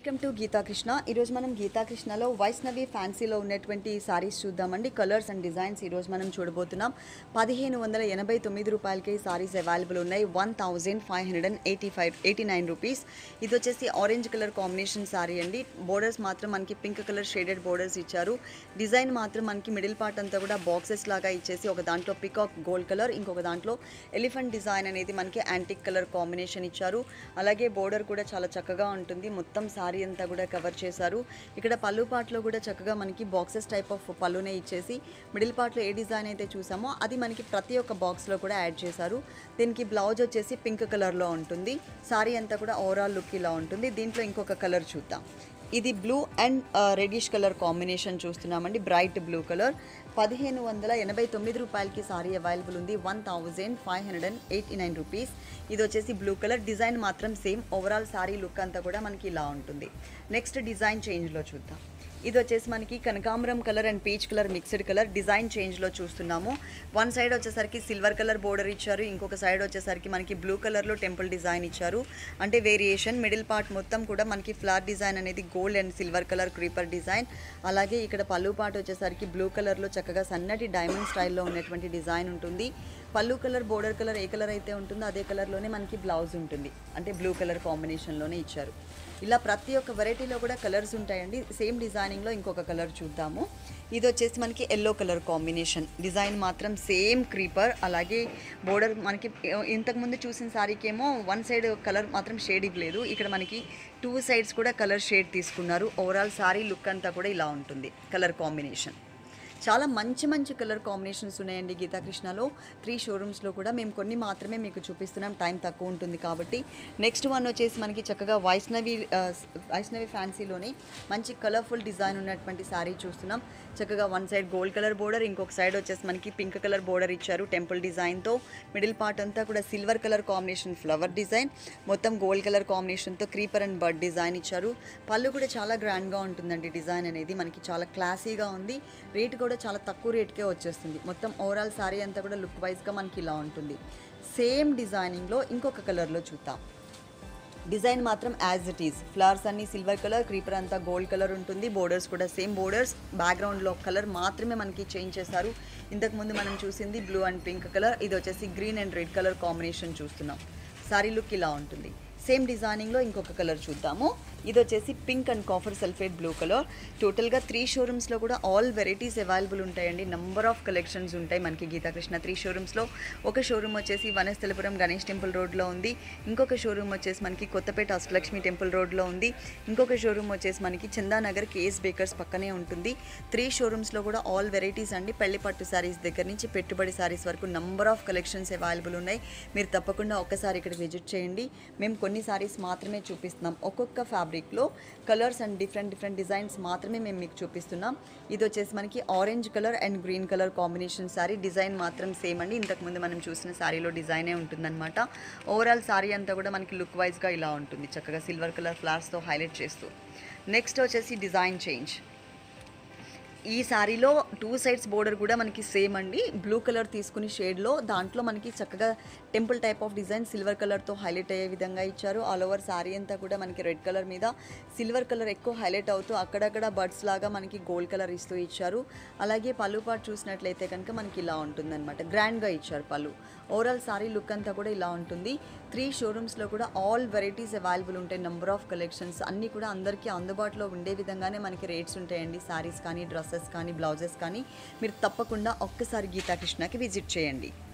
welcome to Geetha Krishna ఈరోజు మనం గీతాకృష్ణలో వైష్ణవి ఫ్యాన్సీలో ఉన్నటువంటి సారీస్ చూద్దామండి కలర్స్ అండ్ డిజైన్స్ ఈరోజు మనం చూడబోతున్నాం పదిహేను వందల ఎనభై తొమ్మిది రూపాయలకి ఈ సారీస్ అవైలబుల్ ఉన్నాయి one thousand five hundred and eighty five eighty nine rupees ఇది వచ్చేసి ఆరెంజ్ కలర్ కాంబినేషన్ సారీ అండి బోర్డర్స్ మాత్రం మనకి పింక్ కలర్ షేడెడ్ బోర్డర్స్ ఇచ్చారు డిజైన్ మాత్రం మనకి మిడిల్ పార్ట్ అంతా కూడా బాక్సెస్ లాగా ఇచ్చేసి ఒక దాంట్లో పికాక్ గోల్డ్ కలర్ ఇంకొక దాంట్లో ఎలిఫెంట్ డిజైన్ అనేది మనకి యాంటిక్ కలర్ కాంబినేషన్ ఇచ్చారు అలాగే బోర్డర్ కూడా చాలా చక్కగా ఉంటుంది మొత్తం సారీ అంతా కూడా కవర్ చేశారు ఇక్కడ పళ్ళు పార్ట్లో కూడా చక్కగా మనకి బాక్సెస్ టైప్ ఆఫ్ పళ్ళునే ఇచ్చేసి మిడిల్ పార్ట్లో ఏ డిజైన్ అయితే చూసామో అది మనకి ప్రతి ఒక్క బాక్స్లో కూడా యాడ్ చేశారు దీనికి బ్లౌజ్ వచ్చేసి పింక్ కలర్లో ఉంటుంది సారీ అంతా కూడా ఓవరాల్ లుక్ ఇలా ఉంటుంది దీంట్లో ఇంకొక కలర్ చూద్దాం ఇది blue and reddish colour combination చూస్తున్నామండి బ్రైట్ బ్లూ కలర్ పదిహేను వందల ఎనభై తొమ్మిది రూపాయలకి సారీ అవైలబుల్ ఉంది one thousand five hundred and eighty nine rupees ఇది వచ్చేసి బ్లూ కలర్ డిజైన్ మాత్రం సేమ్ ఓవరాల్ సారీ లుక్ అంతా కూడా మనకి ఇలా ఉంటుంది నెక్స్ట్ డిజైన్ చేంజ్లో చూద్దాం ఇది వచ్చేసి మనకి కనకాంబరం colour and peach colour mixed colour design చేంజ్లో చూస్తున్నాము వన్ సైడ్ వచ్చేసరికి సిల్వర్ కలర్ బోర్డర్ ఇచ్చారు ఇంకొక సైడ్ వచ్చేసరికి మనకి బ్లూ కలర్లో టెంపుల్ డిజైన్ ఇచ్చారు అంటే వేరియేషన్ మిడిల్ పార్ట్ మొత్తం కూడా మనకి ఫ్లవర్ డిజైన్ అనేది gold and silver colour creeper design అలాగే ఇక్కడ పళ్ళు పార్ట్ వచ్చేసరికి బ్లూ కలర్లో చక్కగా సన్నటి డైమండ్ స్టైల్లో ఉన్నటువంటి డిజైన్ ఉంటుంది పళ్ళు కలర్ బోర్డర్ కలర్ ఏ కలర్ అయితే ఉంటుందో అదే కలర్లోనే మనకి బ్లౌజ్ ఉంటుంది అంటే బ్లూ కలర్ కాంబినేషన్లోనే ఇచ్చారు ఇలా ప్రతి ఒక్క వెరైటీలో కూడా కలర్స్ ఉంటాయండి సేమ్ డిజైనింగ్లో ఇంకొక కలర్ చూద్దాము ఇది వచ్చేసి మనకి ఎల్లో కలర్ కాంబినేషన్ డిజైన్ మాత్రం సేమ్ క్రీపర్ అలాగే బోర్డర్ మనకి ఇంతకుముందు చూసిన సారీకేమో వన్ సైడ్ కలర్ మాత్రం షేడ్ ఇవ్వలేదు ఇక్కడ మనకి టూ సైడ్స్ కూడా కలర్ షేడ్ తీసుకున్నారు ఓవరాల్ సారీ లుక్ అంతా కూడా ఇలా ఉంటుంది కలర్ కాంబినేషన్ చాలా మంచి మంచి కలర్ కాంబినేషన్స్ ఉన్నాయండి గీతాకృష్ణలో త్రీ షోరూమ్స్లో కూడా మేము కొన్ని మాత్రమే మీకు చూపిస్తున్నాం టైం తక్కువ ఉంటుంది కాబట్టి నెక్స్ట్ వన్ వచ్చేసి మనకి చక్కగా వైష్ణవి ఆ, వైష్ణవి ఫ్యాన్సీలోనే మంచి కలర్ఫుల్ డిజైన్ ఉన్నటువంటి శారీ చూస్తున్నాం చక్కగా one side gold colour border ఇంకొక సైడ్ వచ్చేసి మనకి పింక్ కలర్ బోర్డర్ ఇచ్చారు టెంపుల్ డిజైన్తో మిడిల్ పార్ట్ అంతా కూడా silver colour combination flower design మొత్తం గోల్డ్ కలర్ కాంబినేషన్తో క్రీపర్ అండ్ బర్డ్ డిజైన్ ఇచ్చారు పళ్ళు కూడా చాలా గ్రాండ్గా ఉంటుందండి డిజైన్ అనేది మనకి చాలా క్లాసీగా ఉంది రేట్ కూడా చాలా తక్కువ రేట్కే వచ్చేస్తుంది మొత్తం ఓవరాల్ సారీ అంతా కూడా లుక్ వైజ్గా మనకి ఇలా ఉంటుంది సేమ్ డిజైనింగ్లో ఇంకొక కలర్లో చూద్దాం డిజైన్ మాత్రం యాజ్ ఇట్ ఈస్ ఫ్లవర్స్ అన్ని సిల్వర్ కలర్ క్రీపర్ అంతా గోల్డ్ కలర్ ఉంటుంది బోర్డర్స్ కూడా సేమ్ బోర్డర్స్ బ్యాక్గ్రౌండ్లో కలర్ మాత్రమే మనకి చేంజ్ చేశారు ఇంతకుముందు మనం చూసింది బ్లూ అండ్ పింక్ కలర్ ఇది వచ్చేసి green and red colour combination చూస్తున్నాం సారీ లుక్ ఇలా ఉంటుంది సేమ్ డిజైనింగ్లో ఇంకొక కలర్ చూద్దాము ఇది వచ్చేసి pink and copper sulphate blue colour టోటల్గా త్రీ షోరూమ్స్లో కూడా ఆల్ వెరైటీస్ అవైలబుల్ ఉంటాయండి నంబర్ ఆఫ్ కలెక్షన్స్ ఉంటాయి మనకి గీతాకృష్ణ త్రీ షోరూమ్స్లో ఒక షోరూమ్ వచ్చేసి వనస్థలపురం గణేష్ టెంపుల్ రోడ్లో ఉంది ఇంకొక షోరూమ్ వచ్చేసి మనకి కొత్తపేట అష్టలక్ష్మి టెంపుల్ రోడ్లో ఉంది ఇంకొక షోరూమ్ వచ్చేసి మనకి చందానగర్ కేఎస్ బేకర్స్ పక్కనే ఉంటుంది త్రీ షోరూమ్స్లో కూడా ఆల్ వెరైటీస్ అండి పెళ్లి పట్టు శారీస్ దగ్గర నుంచి పెట్టుబడి శారీస్ వరకు నంబర్ ఆఫ్ కలెక్షన్స్ అవైలబుల్ ఉన్నాయి మీరు తప్పకుండా ఒక్కసారి ఇక్కడ విజిట్ చేయండి మేము కొన్ని శారీస్ మాత్రమే చూపిస్తున్నాం ఒక్కొక్క ఫ్యాబ్రిక్లో colours and different different designs మాత్రమే మేము మీకు చూపిస్తున్నాం ఇది వచ్చేసి మనకి orange colour and green colour combination sari design మాత్రం సేమ్ అండి ఇంతకుముందు మనం చూసిన శారీలో డిజైనే ఉంటుందన్నమాట ఓవరాల్ శారీ అంతా కూడా మనకి లుక్ వైజ్గా ఇలా ఉంటుంది చక్కగా సిల్వర్ కలర్ ఫ్లవర్స్తో హైలైట్ చేస్తూ నెక్స్ట్ వచ్చేసి డిజైన్ చేంజ్ ఈ శారీలో టూ సైడ్స్ బోర్డర్ కూడా మనకి సేమ్ అండి బ్లూ కలర్ తీసుకుని షేడ్లో దాంట్లో మనకి చక్కగా temple type of design silver కలర్తో హైలైట్ అయ్యే విధంగా ఇచ్చారు ఆల్ ఓవర్ శారీ అంతా కూడా మనకి రెడ్ కలర్ మీద సిల్వర్ కలర్ ఎక్కువ హైలైట్ అవుతూ అక్కడక్కడ బర్డ్స్ లాగా మనకి గోల్డ్ కలర్ ఇస్తూ ఇచ్చారు అలాగే పళ్ళు పాటు చూసినట్లయితే కనుక మనకి ఇలా ఉంటుందన్నమాట గ్రాండ్గా ఇచ్చారు పళ్ళు ఓవరాల్ శారీ లుక్ అంతా కూడా ఇలా ఉంటుంది త్రీ షోరూమ్స్లో కూడా ఆల్ వెరైటీస్ అవైలబుల్ ఉంటాయి నెంబర్ ఆఫ్ కలెక్షన్స్ అన్నీ కూడా అందరికీ అందుబాటులో ఉండే విధంగానే మనకి రేట్స్ ఉంటాయండి శారీస్ కానీ డ్రెస్సెస్ కానీ బ్లౌజెస్ కానీ మీరు తప్పకుండా ఒక్కసారి గీతాకృష్ణకి విజిట్ చేయండి